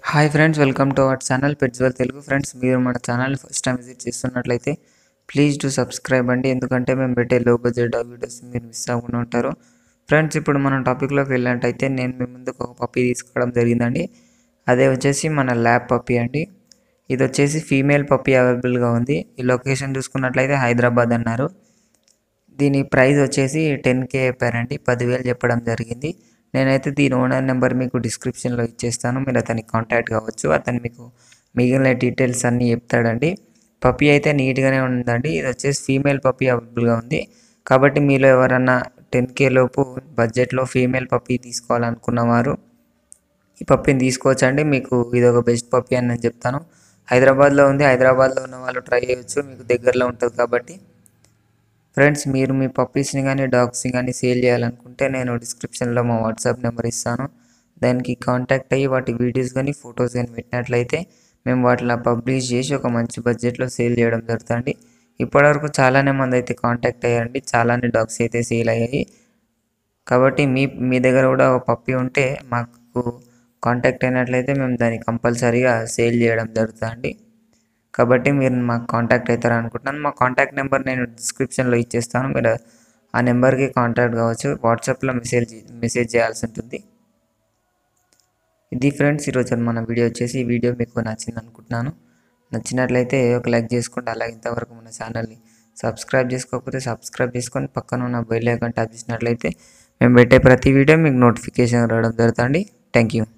hi friends welcome to our channel పెట్జ్వల్ Telugu friends మీరు మన ఛానల్ ఫస్ట్ టైం విజిట్ చేస్తున్నట్లయితే ప్లీజ్ టు సబ్స్క్రైబ్ అండి ఎందుకంటే మేము పెట్టే లో బడ్జెట్ వీడియోస్ మీరు మిస్ అవ్వకుండా ఉంటారు ఫ్రెండ్స్ ఇప్పుడు మనం టాపిక్లోకి వెళ్ళినట్టయితే నేను మీ ముందుకు ఒక పప్పీ తీసుకోవడం జరిగిందండి అదే వచ్చేసి మన ల్యాబ్ పప్పీ అండి ఇది వచ్చేసి ఫీమేల్ పప్పీ అవైలబుల్గా ఉంది ఈ లొకేషన్ చూసుకున్నట్లయితే హైదరాబాద్ అన్నారు దీని ప్రైస్ వచ్చేసి టెన్ కే చెప్పారండి పదివేలు చెప్పడం జరిగింది నేనైతే దీని ఓనర్ నెంబర్ మీకు డిస్క్రిప్షన్లో ఇచ్చేస్తాను మీరు అతనికి కాంటాక్ట్ కావచ్చు అతను మీకు మిగిలిన డీటెయిల్స్ అన్నీ చెప్తాడండి పప్పీ అయితే నీట్గానే ఉందండి ఇది వచ్చేసి ఫీమేల్ పప్పీ అవైలబుల్గా ఉంది కాబట్టి మీలో ఎవరన్నా టెన్ కే లోపు బడ్జెట్లో ఫీమేల్ పప్పీ తీసుకోవాలనుకున్నవారు ఈ పప్పీని తీసుకోవచ్చండి మీకు ఇది ఒక బెస్ట్ పప్పీ అని నేను చెప్తాను హైదరాబాద్లో ఉంది హైదరాబాద్లో ఉన్న వాళ్ళు ట్రై చేయొచ్చు మీకు దగ్గరలో ఉంటుంది కాబట్టి ఫ్రెండ్స్ మీరు మీ పప్పీస్ని కానీ డాగ్స్ని కానీ సేల్ చేయాలనుకుంటే నేను డిస్క్రిప్షన్లో మా వాట్సాప్ నెంబర్ ఇస్తాను దానికి కాంటాక్ట్ అయ్యి వాటి వీడియోస్ కానీ ఫొటోస్ కానీ పెట్టినట్లయితే మేము వాటిని పబ్లిష్ చేసి ఒక మంచి బడ్జెట్లో సేల్ చేయడం జరుగుతుంది ఇప్పటివరకు చాలానే మంది అయితే కాంటాక్ట్ అయ్యారండి చాలానే డాగ్స్ అయితే సేల్ అయ్యాయి కాబట్టి మీ మీ దగ్గర కూడా ఒక పప్పీ ఉంటే మాకు కాంటాక్ట్ అయినట్లయితే మేము దాన్ని కంపల్సరీగా సేల్ చేయడం జరుగుతుందండి కాబట్టి మీరు మాకు కాంటాక్ట్ అవుతారు అనుకుంటున్నాను మా కాంటాక్ట్ నెంబర్ నేను డిస్క్రిప్షన్లో ఇచ్చేస్తాను మీరు ఆ నెంబర్కి కాంటాక్ట్ కావచ్చు వాట్సాప్లో మెసేజ్ మెసేజ్ చేయాల్సి ఉంటుంది ఇది ఫ్రెండ్స్ ఈరోజు మన వీడియో వచ్చేసి ఈ వీడియో మీకు నచ్చింది అనుకుంటున్నాను నచ్చినట్లయితే ఒక లైక్ చేసుకోండి అలాగే ఇంతవరకు మన ఛానల్ని సబ్స్క్రైబ్ చేసుకోకపోతే సబ్స్క్రైబ్ చేసుకొని పక్కన ఉన్న బెల్ ఐకాన్ ట్యాప్ చేసినట్లయితే మేము పెట్టే ప్రతి వీడియో మీకు నోటిఫికేషన్ రావడం జరుగుతుంది థ్యాంక్ యూ